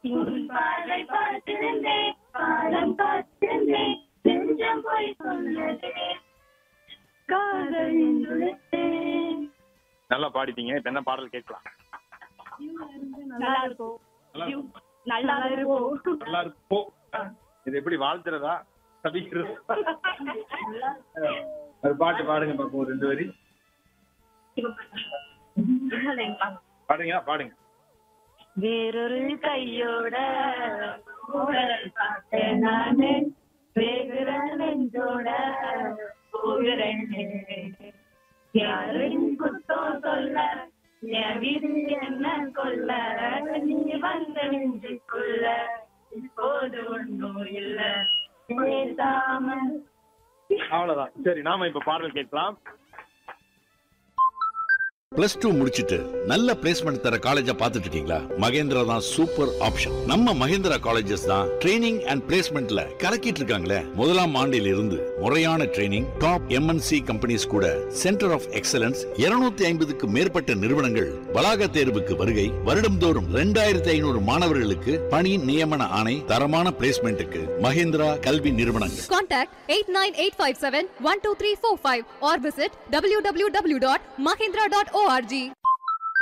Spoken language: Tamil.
உன் பார்வை பார்த்திருந்தேன் பாலம் பார்த்திருந்தேன் நெஞ்சம் போய் சொன்னதே காதல் என்றுழைத்தேன் நல்லா பாடிட்டீங்க இப்ப என்ன பாடல் கேட்கலாம் நல்லா இருக்கும் நல்லா இருக்கும். நல்லா இருக்கும் நல்லா இருக்கும் இது எப்படி வாழ்த்துறதா சபிக்கிறது ஒரு பாட்டு பாடுங்க பாப்போம் ஒரு ரெண்டு வரி பாடுங்க பாடுங்க வேறொரு கையோட ஊழல் பார்த்தேன் நானு வேகுற நெஞ்சோட போகிறேன் யாரும் குத்தம் சொல்ல என் வீடு என்ன கொல்ல நீ வந்த நெஞ்சுக்குள்ள இப்போது ஒன்றும் இல்ல பேசாம அவ்வளவுதான் சரி நாம இப்ப பாடல் கேட்கலாம் பிளஸ் டூ முடிச்சிட்டு நல்ல பிளேஸ்மெண்ட் தர காலேஜ பாத்துட்டு இருக்கீங்களா மகேந்திரா தான் சூப்பர் ஆப்ஷன் நம்ம மகேந்திரா காலேஜஸ் தான் ட்ரைனிங் அண்ட் பிளேஸ்மெண்ட்ல கலக்கிட்டு இருக்காங்களே முதலாம் ஆண்டில் இருந்து முறையான ட்ரைனிங் டாப் எம்என்சி கம்பெனிஸ் கூட சென்டர் ஆஃப் எக்ஸலன்ஸ் 250 ஐம்பதுக்கு மேற்பட்ட நிறுவனங்கள் வளாக தேர்வுக்கு வருகை வருடம்தோறும் ரெண்டாயிரத்தி ஐநூறு மாணவர்களுக்கு பணி நியமன ஆணை தரமான பிளேஸ்மெண்ட்டுக்கு மகேந்திரா கல்வி நிறுவனங்கள் Contact 89857-12345 or visit www.mahindra.org.